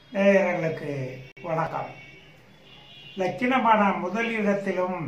நேயர்களுக்கு வணக்கம் லக்கினமான முதல் இடத்திலும்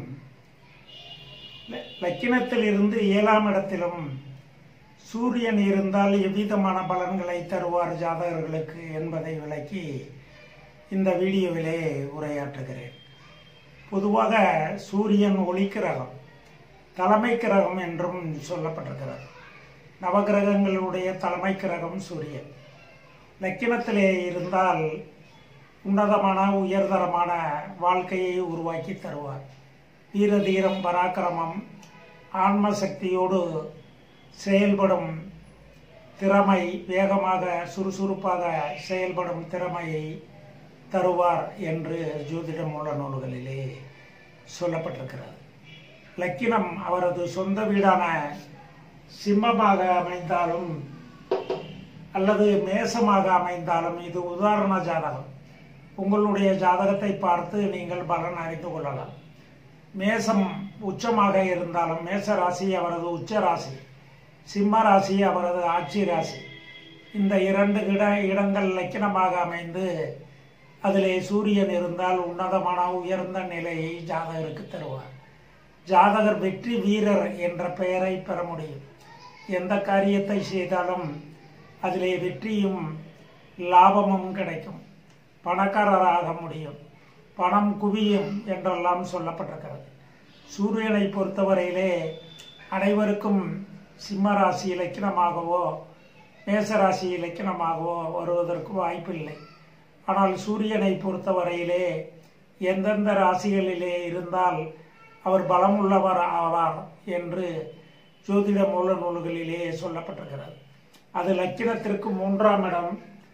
ல- லக்கினத்தில் இருந்து ஏழாம் இடத்திலும் சூரியன் இருந்தால் எவ்விதமான பலன்களை தருவார் ஜாதகர்களுக்கு என்பதை விளக்கி இந்த வீடியோவிலே உரையாற்றுகிறேன் பொதுவாக சூரியன் ஒளிக்கிரகம் தலைமை கிரகம் என்றும் சொல்லப்பட்டிருக்கிறது நவகிரகங்களுடைய தலைமை கிரகம் சூரியன் லக்கினத்திலே இருந்தால் உன்னதமான உயர்தரமான வாழ்க்கையை உருவாக்கி தருவார் வீர தீரம் பராக்கிரமம் ஆன்ம சக்தியோடு செயல்படும் திறமை வேகமாக சுறுசுறுப்பாக செயல்படும் திறமையை தருவார் என்று ஜோதிட மூல நூல்களிலே சொல்லப்பட்டிருக்கிறது லக்கினம் அவரது சொந்த வீடான சிம்மமாக அமைந்தாலும் அல்லது மேசமாக அமைந்தாலும் இது உதாரண ஜாதகம் உங்களுடைய ஜாதகத்தை பார்த்து நீங்கள் பலன் அறிந்து கொள்ளலாம் மேசம் உச்சமாக இருந்தாலும் மேச ராசி அவரது உச்ச ராசி சிம்ம ராசி அவரது ஆட்சி ராசி இந்த இரண்டு இட இடங்கள் லக்கினமாக அமைந்து அதிலே சூரியன் இருந்தால் உன்னதமான உயர்ந்த நிலையை ஜாதகருக்கு தருவார் ஜாதகர் வெற்றி வீரர் என்ற பெயரை பெற முடியும் எந்த காரியத்தை செய்தாலும் அதிலே வெற்றியும் லாபமும் கிடைக்கும் பணக்காரராக முடியும் பணம் குவியும் என்றெல்லாம் சொல்லப்பட்டிருக்கிறது சூரியனை பொறுத்தவரையிலே அனைவருக்கும் சிம்ம ராசி இலக்கினமாகவோ மேசராசி இலக்கினமாகவோ வருவதற்கு வாய்ப்பில்லை ஆனால் சூரியனை பொறுத்தவரையிலே எந்தெந்த ராசிகளிலே இருந்தால் அவர் பலம் உள்ளவர் ஆவார் என்று ஜோதிட மூல நூல்களிலே சொல்லப்பட்டிருக்கிறது அது லக்கினத்திற்கு மூன்றாம் இடம்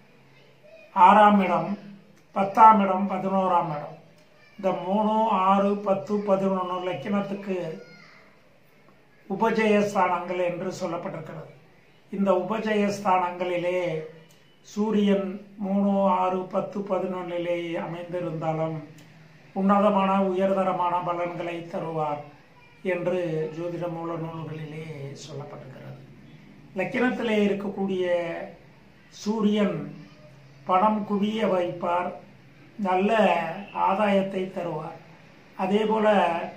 ஆறாம் இடம் பத்தாம் இடம் பதினோராம் இடம் இந்த மூணு ஆறு பத்து பதினொன்று லக்கினத்துக்கு உபஜயஸ்தானங்கள் என்று சொல்லப்பட்டிருக்கிறது இந்த உபஜயஸ்தானங்களிலே சூரியன் மூணு ஆறு பத்து பதினொன்னிலே அமைந்திருந்தாலும் உன்னதமான உயர்தரமான பலன்களை தருவார் என்று ஜோதிட மூல நூல்களிலே சொல்லப்பட்டிருக்கிறது லக்கினத்திலே இருக்கக்கூடிய சூரியன் பணம் குவிய வைப்பார் நல்ல ஆதாயத்தை தருவார் அதே போல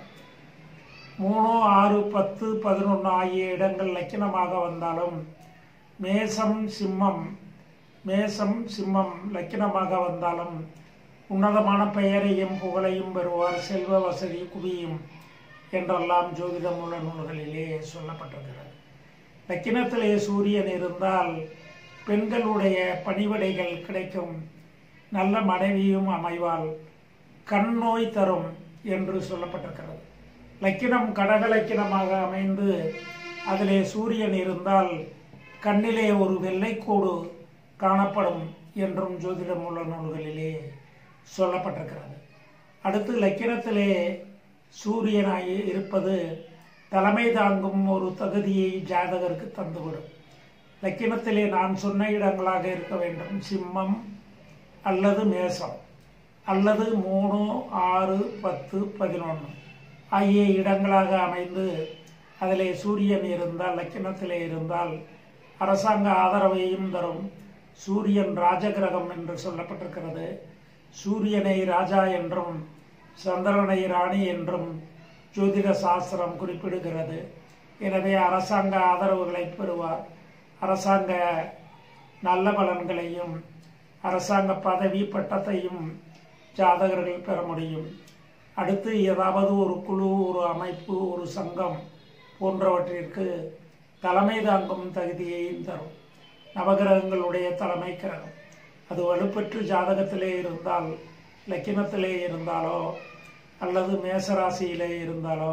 மூணு ஆறு பத்து பதினொன்று ஆகிய இடங்கள் லக்கினமாக வந்தாலும் மேசம் சிம்மம் மேசம் சிம்மம் லக்கினமாக வந்தாலும் உன்னதமான பெயரையும் புகழையும் பெறுவார் செல்வ வசதி குவியும் என்றெல்லாம் ஜோதிட மூல நூல்களிலே சொல்லப்பட்டிருக்கிறது லக்கினத்திலே சூரியன் இருந்தால் பெண்களுடைய பணிவிடைகள் கிடைக்கும் நல்ல மனைவியும் அமைவாள் கண் நோய் தரும் என்று சொல்லப்பட்டிருக்கிறது லக்கினம் கடக லக்கினமாக அமைந்து அதிலே சூரியன் இருந்தால் கண்ணிலே ஒரு வெள்ளைக்கோடு காணப்படும் என்றும் ஜோதிட மூல நூல்களிலே சொல்லப்பட்டிருக்கிறது அடுத்து லக்கினத்திலே சூரியனாய் இருப்பது தலைமை தாங்கும் ஒரு தகுதியை ஜாதகருக்கு தந்துவிடும் லக்கினத்திலே நான் சொன்ன இடங்களாக இருக்க வேண்டும் சிம்மம் அல்லது மேசம் அல்லது மூணு ஆறு பத்து பதினொன்று ஆகிய இடங்களாக அமைந்து அதிலே சூரியன் இருந்தால் லக்கினத்திலே இருந்தால் அரசாங்க ஆதரவையும் தரும் சூரியன் ராஜகிரகம் என்று சொல்லப்பட்டிருக்கிறது சூரியனை ராஜா என்றும் சந்திரனை ராணி என்றும் ஜோதிட சாஸ்திரம் குறிப்பிடுகிறது எனவே அரசாங்க ஆதரவுகளை பெறுவார் அரசாங்க நல்ல பலன்களையும் அரசாங்க பதவி பட்டத்தையும் ஜாதகர்கள் பெற முடியும் அடுத்து ஏதாவது ஒரு குழு ஒரு அமைப்பு ஒரு சங்கம் போன்றவற்றிற்கு தலைமை தாங்கும் தகுதியையும் தரும் நவகிரகங்களுடைய தலைமை கிரகம் அது வலுப்பெற்று ஜாதகத்திலே இருந்தால் லக்கினத்திலே இருந்தாலோ அல்லது மேசராசியிலே இருந்தாலோ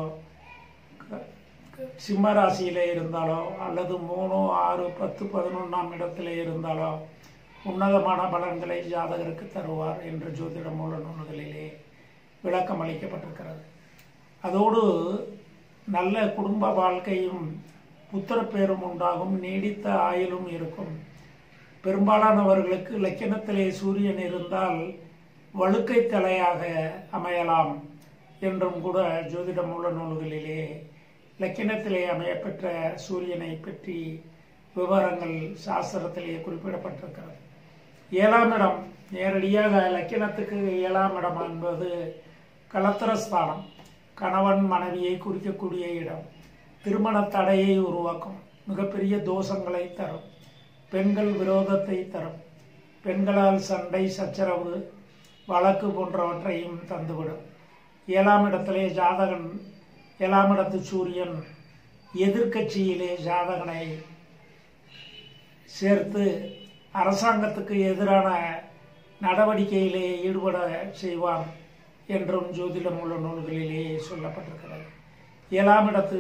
சிம்ம ராசியிலே இருந்தாலோ அல்லது மூணு ஆறு பத்து பதினொன்றாம் இடத்திலே இருந்தாலோ உன்னதமான பலன்களை ஜாதகருக்கு தருவார் என்று ஜோதிட மூல நூல்களிலே விளக்கம் அளிக்கப்பட்டிருக்கிறது அதோடு நல்ல குடும்ப வாழ்க்கையும் புத்திரப்பேரும் உண்டாகும் நீடித்த ஆயுளும் இருக்கும் பெரும்பாலானவர்களுக்கு லக்கினத்திலே சூரியன் இருந்தால் வழுக்கை தலையாக அமையலாம் என்றும் கூட ஜோதிட மூல நூல்களிலே லக்கினத்திலே அமையப்பெற்ற சூரியனை பற்றி விவரங்கள் சாஸ்திரத்திலே குறிப்பிடப்பட்டிருக்கிறது ஏழாம் இடம் நேரடியாக லக்கினத்துக்கு ஏழாம் இடம் என்பது கலத்திரஸ்தானம் கணவன் மனைவியை குறிக்கக்கூடிய இடம் திருமண தடையை உருவாக்கும் மிகப்பெரிய தோஷங்களை தரும் பெண்கள் விரோதத்தை தரும் பெண்களால் சண்டை சச்சரவு வழக்கு போன்றவற்றையும் தந்துவிடும் ஏழாம் இடத்திலே ஜாதகன் ஏழாம் இடத்து சூரியன் எதிர்க்கட்சியிலே ஜாதகனை சேர்த்து அரசாங்கத்துக்கு எதிரான நடவடிக்கையிலே ஈடுபட செய்வான் என்றும் ஜோதிடம் உள்ள நூல்களிலே சொல்லப்பட்டிருக்கிறது ஏழாம் இடத்து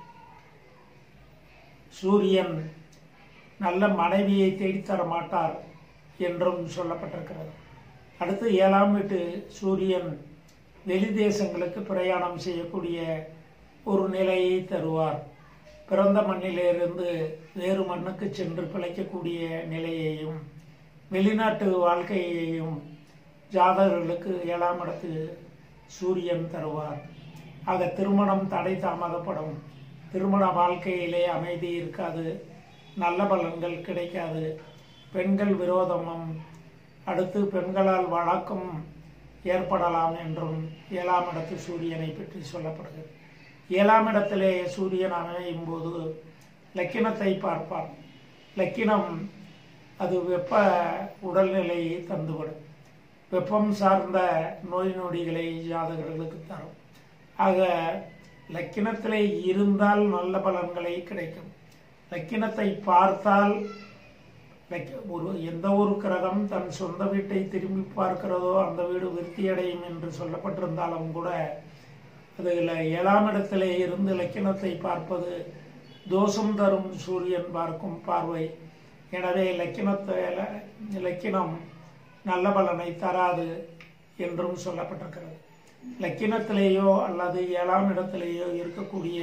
சூரியன் நல்ல மனைவியை தேடித்தர மாட்டார் என்றும் சொல்லப்பட்டிருக்கிறது அடுத்து ஏழாம் வீட்டு சூரியன் வெளி தேசங்களுக்கு பிரயாணம் செய்யக்கூடிய ஒரு நிலையை தருவார் பிறந்த மண்ணிலிருந்து வேறு மண்ணுக்கு சென்று பிழைக்கக்கூடிய நிலையையும் வெளிநாட்டு வாழ்க்கையையும் ஜாதகர்களுக்கு ஏழாம் இடத்து சூரியன் தருவார் ஆக திருமணம் தடை தாமதப்படும் திருமண வாழ்க்கையிலே அமைதி இருக்காது நல்ல பலன்கள் கிடைக்காது பெண்கள் விரோதமும் அடுத்து பெண்களால் வழக்கம் ஏற்படலாம் என்றும் ஏழாம் இடத்து சூரியனை பற்றி சொல்லப்படுகிறது ஏழாம் இடத்திலே சூரியன் அமையும் போது லக்கினத்தை பார்ப்பார் லக்கினம் அது வெப்ப உடல்நிலையை தந்துவிடும் வெப்பம் சார்ந்த நோய் நொடிகளை ஜாதகர்களுக்கு தரும் ஆக லக்கினத்திலே இருந்தால் நல்ல பலன்களை கிடைக்கும் லக்கினத்தை பார்த்தால் லக்க- ஒரு எந்த ஒரு கிரகம் தன் சொந்த வீட்டை திரும்பி பார்க்கிறதோ அந்த வீடு விருத்தியடையும் என்று சொல்லப்பட்டிருந்தாலும் கூட அதில் ஏழாம் இடத்திலே இருந்து லக்கினத்தை பார்ப்பது தோஷம் தரும் சூரியன் பார்க்கும் பார்வை எனவே லக்கினத்தை லக்கினம் நல்ல பலனை தராது என்றும் சொல்லப்பட்டிருக்கிறது லக்கினத்திலேயோ அல்லது ஏழாம் இடத்திலேயோ இருக்கக்கூடிய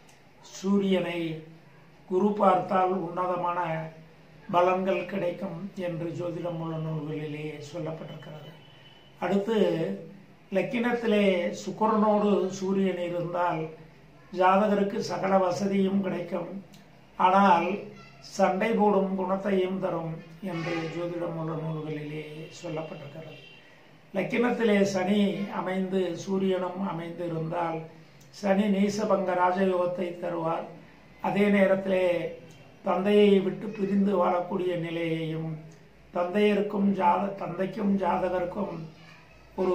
சூரியனை குரு பார்த்தால் உன்னதமான பலன்கள் கிடைக்கும் என்று ஜோதிடம் உள்ள நூல்களிலே சொல்லப்பட்டிருக்கிறது அடுத்து லக்கினத்திலே சுக்கிரனோடு சூரியன் இருந்தால் ஜாதகருக்கு சகல வசதியும் கிடைக்கும் ஆனால் சண்டை போடும் குணத்தையும் தரும் என்று ஜோதிடம் உள்ள நூல்களிலே சொல்லப்பட்டிருக்கிறது லக்கினத்திலே சனி அமைந்து சூரியனும் அமைந்து இருந்தால் சனி நீசபங்க ராஜயோகத்தை தருவார் அதே நேரத்திலே தந்தையை விட்டு பிரிந்து வாழக்கூடிய நிலையையும் தந்தையருக்கும் ஜாத தந்தைக்கும் ஜாதகருக்கும் ஒரு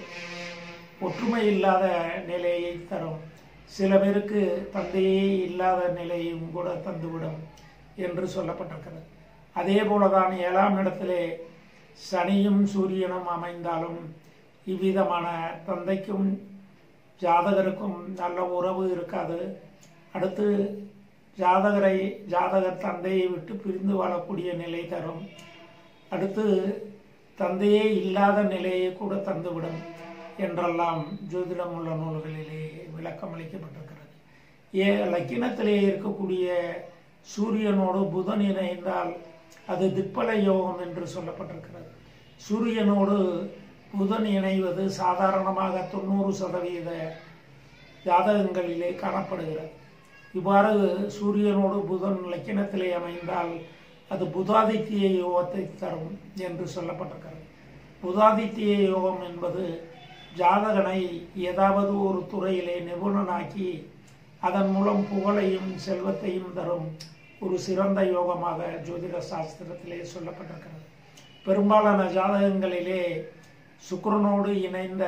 ஒற்றுமை இல்லாத நிலையை தரும் சில பேருக்கு தந்தையே இல்லாத நிலையும் கூட தந்துவிடும் என்று சொல்லப்பட்டிருக்கிறது அதே போலதான் ஏழாம் இடத்திலே சனியும் சூரியனும் அமைந்தாலும் இவ்விதமான தந்தைக்கும் ஜாதகருக்கும் நல்ல உறவு இருக்காது அடுத்து ஜாதகரை ஜாதகர் தந்தையை விட்டு பிரிந்து வாழக்கூடிய நிலை தரும் அடுத்து தந்தையே இல்லாத நிலையை கூட தந்துவிடும் என்றெல்லாம் ஜோதிடம் உள்ள நூல்களிலே விளக்கம் அளிக்கப்பட்டிருக்கிறது ஏ லக்கினத்திலே இருக்கக்கூடிய சூரியனோடு புதன் இணைந்தால் அது திப்பல யோகம் என்று சொல்லப்பட்டிருக்கிறது சூரியனோடு புதன் இணைவது சாதாரணமாக தொண்ணூறு சதவீத ஜாதகங்களிலே காணப்படுகிறது இவ்வாறு சூரியனோடு புதன் லக்கினத்திலே அமைந்தால் அது புதாதித்ய யோகத்தை தரும் என்று சொல்லப்பட்டிருக்கிறது புதாதித்ய யோகம் என்பது ஜாதகனை ஏதாவது ஒரு துறையிலே நிபுணனாக்கி அதன் மூலம் புகழையும் செல்வத்தையும் தரும் ஒரு சிறந்த யோகமாக ஜோதிட சாஸ்திரத்திலே சொல்லப்பட்டிருக்கிறது பெரும்பாலான ஜாதகங்களிலே சுக்கிரனோடு இணைந்த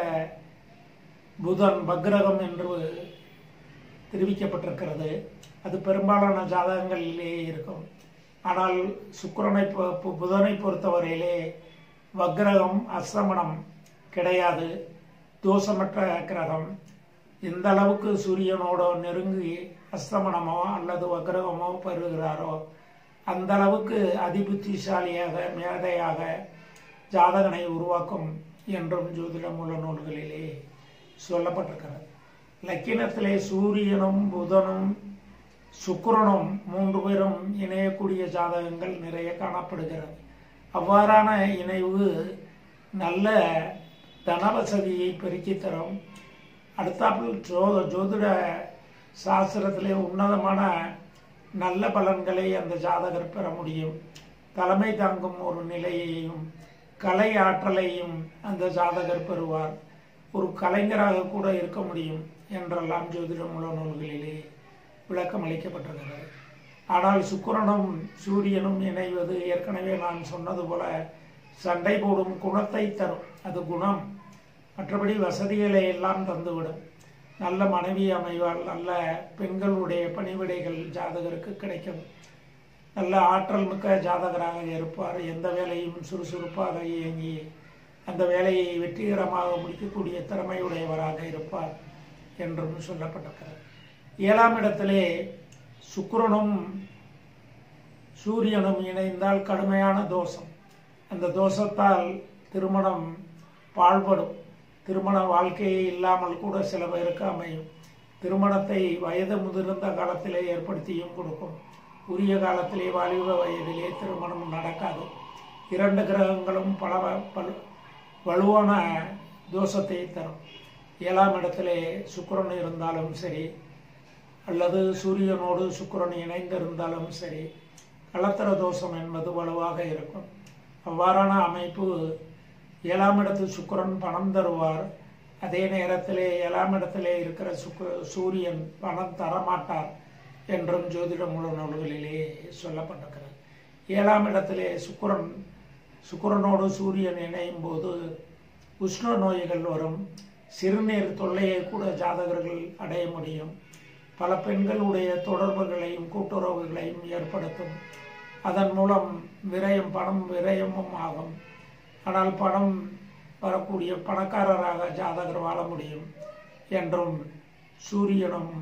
புதன் பக்ரகம் என்று தெரிவிக்கப்பட்டிருக்கிறது அது பெரும்பாலான ஜாதகங்களிலே இருக்கும் ஆனால் சுக்கிரனை பொ- பொ- புதனை பொறுத்தவரையிலே வக்ரகம் அஸ்தமனம் கிடையாது தோஷமற்ற கிரகம் எந்த அளவுக்கு சூரியனோட நெருங்கி அஸ்தமனமோ அல்லது வக்ரகமோ பெறுகிறாரோ அந்த அளவுக்கு அதிபுத்திசாலியாக மேதையாக ஜாதகனை உருவாக்கும் என்றும் ஜோதிடம் உள்ள நூல்களிலே சொல்லப்பட்டிருக்கிறது லக்கினத்திலே சூரியனும் புதனும் சுக்கிரனும் மூன்று பேரும் இணையக்கூடிய ஜாதகங்கள் நிறைய காணப்படுகிறது அவ்வாறான இணைவு நல்ல தனவசதியை பெருக்கித் தரும் அடுத்தாப்பில் ஜோ ஜோதிட சாஸ்திரத்திலே உன்னதமான நல்ல பலன்களை அந்த ஜாதகர் பெற முடியும் தலைமை தாங்கும் ஒரு நிலையையும் கலை ஆற்றலையும் அந்த ஜாதகர் பெறுவார் ஒரு கலைஞராக கூட இருக்க முடியும் என்றெல்லாம் ஜோதிடம் உள்ள நூல்களிலே விளக்கம் அளிக்கப்பட்டிருக்கிறது ஆனால் சுக்கிரனும் சூரியனும் இணைவது ஏற்கனவே நான் சொன்னது போல சண்டை போடும் குணத்தை தரும் அது குணம் மற்றபடி வசதிகளை எல்லாம் தந்துவிடும் நல்ல மனைவி அமைவால் நல்ல பெண்களுடைய பணிவிடைகள் ஜாதகருக்கு கிடைக்கும் நல்ல ஆற்றல் மிக்க ஜாதகராக இருப்பார் எந்த வேலையும் சுறுசுறுப்பாக இயங்கி அந்த வேலையை வெற்றிகரமாக முடிக்கக்கூடிய திறமையுடையவராக இருப்பார் என்றும் சொல்லப்பட்டிருக்கிறது ஏழாம் இடத்திலே சுக்கிரனும் சூரியனும் இணைந்தால் கடுமையான தோஷம் அந்த தோஷத்தால் திருமணம் பாழ்படும் திருமண வாழ்க்கையே இல்லாமல் கூட சில பேருக்கு அமையும் திருமணத்தை வயது முதிர்ந்த காலத்திலே ஏற்படுத்தியும் கொடுக்கும் உரிய காலத்திலே வாலிப வயதிலே திருமணம் நடக்காது இரண்டு கிரகங்களும் பல வ- பல வலுவான தோஷத்தை தரும் ஏழாம் இடத்திலே சுக்கிரன் இருந்தாலும் சரி அல்லது சூரியனோடு சுக்கிரன் இணைந்திருந்தாலும் சரி கலத்தர தோஷம் என்பது வலுவாக இருக்கும் அவ்வாறான அமைப்பு ஏழாம் இடத்து சுக்கிரன் பணம் தருவார் அதே நேரத்திலே ஏழாம் இடத்திலே இருக்கிற சுக்கு சூரியன் பணம் தரமாட்டார் என்றும் ஜோதிட மூல நூல்களிலே சொல்லப்பட்டிருக்கிறது ஏழாம் இடத்திலே சுக்கிரன் சுக்கிரனோடு சூரியன் இணையும் போது உஷ்ண நோய்கள் வரும் சிறுநீர் தொல்லையை கூட ஜாதகர்கள் அடைய முடியும் பல பெண்களுடைய தொடர்புகளையும் கூட்டுறவுகளையும் ஏற்படுத்தும் அதன் மூலம் விரயம் பணம் விரயமும் ஆகும் ஆனால் பணம் வரக்கூடிய பணக்காரராக ஜாதகர் வாழ முடியும் என்றும் சூரியனும்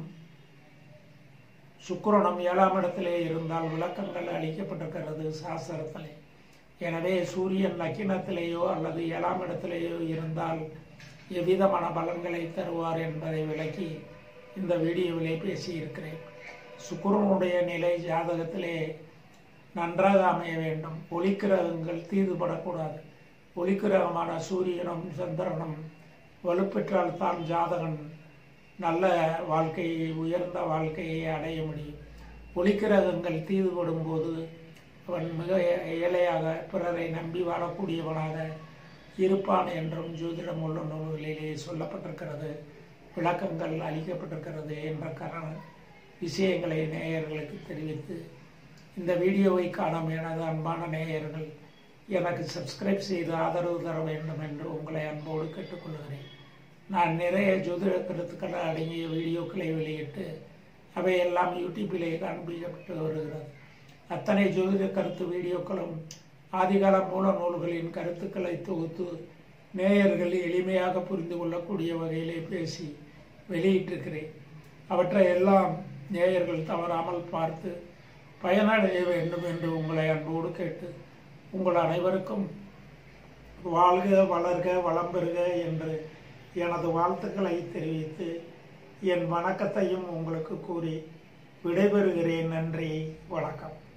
சுக்கிரனும் ஏழாம் இடத்திலே இருந்தால் விளக்கங்கள் அளிக்கப்பட்டிருக்கிறது சாஸ்திரத்திலே எனவே சூரியன் லக்கினத்திலேயோ அல்லது ஏழாம் இடத்திலேயோ இருந்தால் எவ்விதமான பலன்களை தருவார் என்பதை விளக்கி இந்த வீடியோவிலே பேசியிருக்கிறேன் சுக்கிரனுடைய நிலை ஜாதகத்திலே நன்றாக அமைய வேண்டும் ஒளிக்கிரகங்கள் தீதுபடக்கூடாது ஒளிக்கிரகமான சூரியனும் சந்திரனும் வலுப்பெற்றால் தான் ஜாதகன் நல்ல வாழ்க்கையை உயர்ந்த வாழ்க்கையை அடைய முடியும் ஒளிக்கிரகங்கள் தீதுபடும் போது அவன் மிக ஏழையாக பிறரை நம்பி வாழக்கூடியவனாக இருப்பான் என்றும் ஜோதிடம் உள்ள நூல்களிலே சொல்லப்பட்டிருக்கிறது விளக்கங்கள் அளிக்கப்பட்டிருக்கிறது என்ற காரண விஷயங்களை நேயர்களுக்கு தெரிவித்து இந்த வீடியோவை காணும் எனது அன்பான நேயர்கள் எனக்கு சப்ஸ்கிரைப் செய்து ஆதரவு தர வேண்டும் என்று உங்களை அன்போடு கேட்டுக்கொள்கிறேன் நான் நிறைய ஜோதிட கருத்துக்கள் அடங்கிய வீடியோக்களை வெளியிட்டு அவையெல்லாம் யூடியூப்பிலே காண்பிக்கப்பட்டு வருகிறது அத்தனை ஜோதிட கருத்து வீடியோக்களும் ஆதிகால மூல நூல்களின் கருத்துக்களை தொகுத்து நேயர்கள் எளிமையாக புரிந்து கொள்ளக்கூடிய வகையிலே பேசி வெளியிட்டிருக்கிறேன் அவற்றை எல்லாம் நேயர்கள் தவறாமல் பார்த்து பயனடைய வேண்டும் என்று உங்களை அன்போடு கேட்டு உங்கள் அனைவருக்கும் வாழ்க வளர்க வளம் பெறுக என்று எனது வாழ்த்துக்களை தெரிவித்து என் வணக்கத்தையும் உங்களுக்கு கூறி விடைபெறுகிறேன் நன்றி வணக்கம்